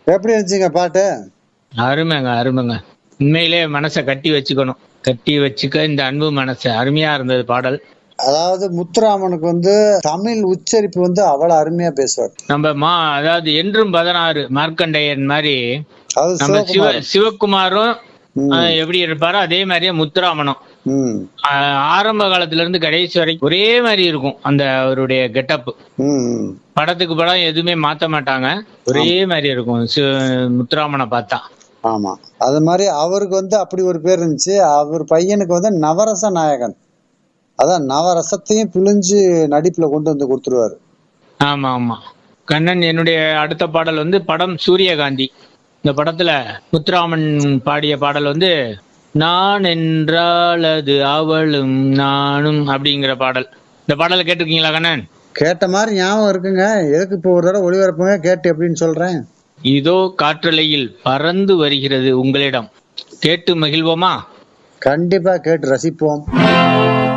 எப்படி இருந்துச்சுங்க பாட்டு அருமைங்க அருமைங்க உண்மையிலே மனசை கட்டி வச்சுக்கணும் கட்டி வச்சுக்க இந்த அன்பு மனசு அருமையா இருந்தது பாடல் அதாவது முத்துராமனுக்கு வந்து தமிழ் உச்சரிப்பு வந்து அவ்வளவு அருமையா பேசுவார் நம்ம மா அதாவது என்றும் பதினாறு மார்க்கண்டேயன் மாதிரி அது நம்ம சிவ சிவகுமார் சிவகுமாரும் ம். அஹ், எப்படி இருப்பாரோ அதே மாதிரியே முத்துராமனும் ம் அஹ், ஆரம்ப காலத்துல இருந்து கடைசி வரைக்கும் ஒரே மாதிரி இருக்கும் அந்த அவருடைய கெட்டப் ம் ம். படத்துக்கு படம் எதுவுமே மாத்த மாட்டாங்க ஒரே மாதிரி இருக்கும் சி- முத்துராமனை பார்த்தா ஆமா அது மாதிரி அவருக்கு வந்து அப்படி ஒரு பேர் இருந்துச்சு அவர் பையனுக்கு வந்து நவரச நாயகன் அதான் நவரசத்தையும் பிழிஞ்சு நடிப்புல கொண்டு வந்து கொடுத்துருவாரு ஆமா ஆமா கண்ணன் என்னுடைய அடுத்த பாடல் வந்து படம் சூரியகாந்தி இந்த படத்துல முத்துராமன் பாடிய பாடல் வந்து நான் என்றால் அது அவளும் நானும் அப்படிங்கிற பாடல் இந்த பாடலை கேட்டிருக்கீங்களா கண்ணன் கேட்ட மாதிரி ஞாபகம் இருக்குங்க எதுக்கு இப்போ ஒரு தடவை ஒளிபரப்புங்க கேட்டு எப்படின்னு சொல்றேன் இதோ காற்றலையில் பறந்து வருகிறது உங்களிடம் கேட்டு மகிழ்வோமா கண்டிப்பா கேட்டு ரசிப்போம்